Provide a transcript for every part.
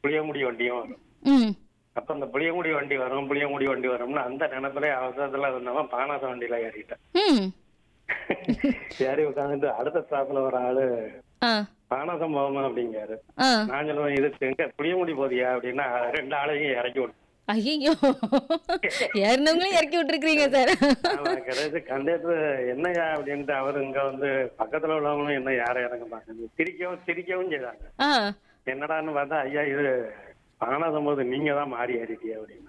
புளியங்குடி வண்டியும் வரும் ம் அப்ப அந்த புளியங்குடி வண்டி வரும் புளியங்குடி வண்டி வரும்னு அந்த நினைப்புல அவசரத்துல இருந்தவன் பானாச வண்டியில ஏறிட்டேன் ம் ஏறி உட்காந்துட்டு அடுத்த ஸ்டாப்ல ஒரு ஆளு ஆ பானாசம் போகுமா அப்படிங்காரு ஆ நான் சொல்லுவேன் இது எங்க புளியங்குடி போதியா அப்படின்னா ரெண்டு ஆளையும் இறக்கி விட்டு ஐயோ ஏறினவங்களையும் இறக்கி விட்டுருக்கீங்க சார் அவன் கிடையாது கண்டக்டர் என்னையா அப்படின்ட்டு அவர் இங்க வந்து பக்கத்துல உள்ளவங்களும் என்ன யாரை இறங்க பாக்குறது சிரிக்கவும் சிரிக்கவும் செய்தாங்க ஆ என்னடான்னு பார்த்தா ஐயா இது பானாசம் போது நீங்க தான் மாறி ஏறிட்டியா அப்படின்னு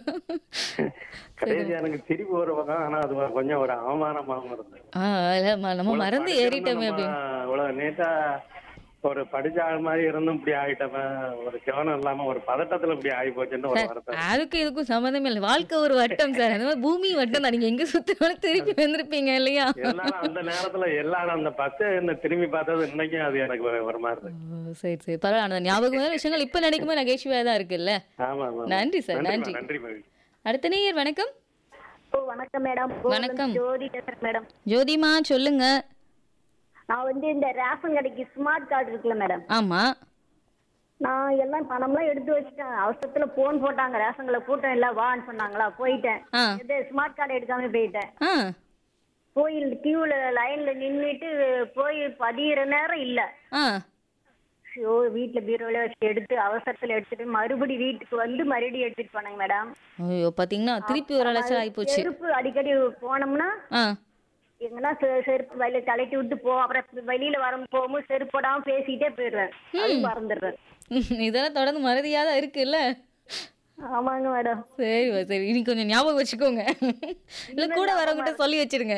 கடைசி எனக்கு சிரிப்பு ஒரு பக்கம் ஆனா அது ஒரு கொஞ்சம் ஒரு அவமானமாகவும் இருந்தது ஆ இல்ல, ம- நம்ம மறந்து ஏறிட்டோமே அப்படின்னு நம்ம இவ்வளவு நீட்டா ஒரு படிச்ச ஆள் மாதிரி இருந்தும் இப்படி ஆயிட்டமே ஒரு கவனம் இல்லாம ஒரு பதட்டத்துல இப்படி ஆகி போச்சுன்னு ஒரு வருத்தம் அதுக்கு இதுக்கும் சம்மந்தமே இல்லை வாழ்க்கை ஒரு வட்டம் சார் அந்த மாதிரி பூமி வட்டம் தான் நீங்க எங்க சுத்தினாலும் திருப்பி வந்திருப்பீங்க இல்லையா எல்லாரும் அந்த நேரத்துல எல்லாரும் அந்த பஸ் என்ன திரும்பி பார்த்தது இன்னைக்கும் அது எனக்கு ஒரு- ஒரு மாதிரி இருக்கு ஓ, சரி சரி பரவாயில்ல அந்த ஞாபகமான விஷயங்கள் இப்ப நினைக்கும்போது நகைச்சுவையா தான் இருக்குல்ல ஆமா ஆமா நன்றி சார் நன்றி நன்றி நன்றி மகிழ்ச்சி அடுத்த நேயர் வணக்கம் ஓ வணக்கம் மேடம் வணக்கம். ஜோதி பேசுறேன் மேடம் ஜோதிமா சொல்லுங்க நான் வந்து இந்த ரேஷன் கடைக்கு ஸ்மார்ட் கார்டு இருக்குல்ல மேடம் ஆமா நான் எல்லாம் பணம்லாம் எடுத்து வச்சுட்டேன் அவசரத்துல போன் போட்டாங்க ரேஷன் கடை கூட்டம் இல்ல வான்னு சொன்னாங்களா போயிட்டேன் ஆ இது ஸ்மார்ட் கார்டு எடுக்காம போயிட்டேன் ஆ போய் கியூல லைன்ல நின்னுட்டு போய் பதிகிற நேரம் இல்ல ஆ ஐயோ வீட்டுல பீரோல வச்சு எடுத்து அவசரத்துல எடுத்துட்டு மறுபடி வீட்டுக்கு வந்து மறுபடியும் எடுத்துட்டு போனாங்க மேடம் ஐயோ பாத்தீங்கன்னா திருப்பி ஒரு லட்சம் ஆகி போச்சு செருப்பு அடிக்கடி போனோம்னா ஆ எங்கன்னா செ- செருப்பு வெளியில கலட்டி விட்டு போ அப்புறம் வெளியில வர போகும்போது செருப்பு போடாம பேசிட்டே போயிடுறேன் அது மறந்துடுறேன் இதெல்லாம் தொடர்ந்து மறதியா தான் இருக்குல்ல ஆமாங்க மேடம் சரிவா சரி இனி கொஞ்சம் ஞாபகம் வச்சுக்கோங்க இல்ல கூட வரவங்கிட்ட சொல்லி வச்சிருங்க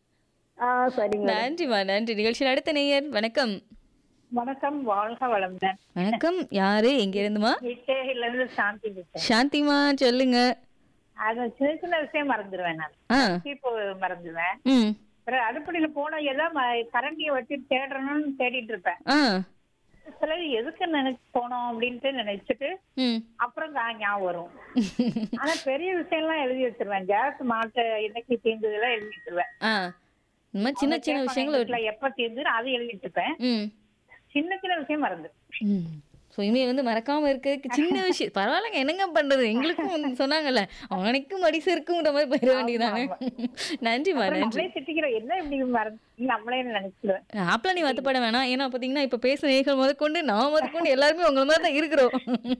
ஆ சரிங்க நன்றிமா நன்றி நிகழ்ச்சியில் அடுத்த நேயர் வணக்கம் வணக்கம் வாழ்க வளமுடன் வணக்கம் யாரு எங்க இருந்துமா இட்டேகில இருந்து சாந்தி பேசுறேன் சாந்திமா சொல்லுங்க அது சின்ன சின்ன விஷயம் மறந்துடுவேன் நான் ஆ சீப்பு மறந்துடுவேன் ம் அப்புறம் அடுப்படியில போன ஏதாவது கரண்டியை வச்சு தேடணும்னு தேடிட்டு இருப்பேன் ஆ சில எதுக்கு நினைச்சு போனோம் அப்படின்ட்டு நினைச்சிட்டு ம் அப்புறம் கா- ஞாபகம் வரும் ஆனா பெரிய விஷயம்லாம் எழுதி வச்சிருவேன் கேஸ் மாட்ட இன்னைக்கு தீர்ந்ததெல்லாம் எழுதி வச்சிருவேன் ஆ இந்த மாதிரி சின்ன சின்ன விஷயங்களை வீட்டுல எப்ப தீர்ந்து அதை எழுதிட்டு இருப்பேன் ம் சின்ன சின்ன விஷயம் மறந்து ம் ஸோ இனிமே வந்து மறக்காம இருக்கிறதுக்கு சின்ன விஷயம் பரவாயில்லங்க என்னங்க பண்றது எங்களுக்கும் வந்து சொன்னாங்கல்ல அவனுக்கும் மடிசு இருக்குங்கிற மாதிரி போயிட வேண்டியதானே நன்றிம்மா நன்றி நம்மளே திட்டிக்கிறோம் என்ன இப்படி மறந்து நம்மளே நினைச்சிடுவேன் ஆப்பிள நீ வருத்தப்பட வேணாம் ஏன்னா பாத்தீங்கன்னா இப்ப பேசுற நேர்கள் முதற்கொண்டு நான் முதற்கொண்டு எல்லாருமே உங்களை மாதிரி தான் இருக்கிறோம்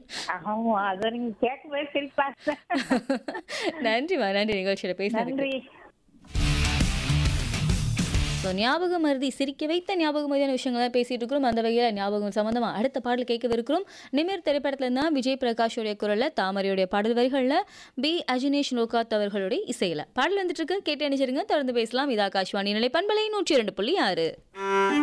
ஆமா அதை நீங்க கேட்கும்போது சிரிப்பா நன்றிம்மா நன்றி நிகழ்ச்சியில பேசுனதுக்கு நன்றி ஸோ ஞாபக மருதி சிரிக்க வைத்த ஞாபக மருதியான விஷயங்களை பேசிட்டு இருக்கிறோம் அந்த வகையில் ஞாபகம் சம்பந்தமா அடுத்த பாடல் கேட்கவிருக்கிறோம் நிமிர் திரைப்படத்துல இருந்தா விஜய் பிரகாஷோடைய குரல்ல தாமரையுடைய பாடல் வரிகள்ல பி அஜினேஷ் லோகாத் அவர்களுடைய இசையில பாடல் வந்துட்டு இருக்கு கேட்டு அணிச்சிருங்க தொடர்ந்து பேசலாம் இது ஆகாஷ்வாணி நிலை பண்பலை நூற்றி இரண்டு புள்ளி ஆறு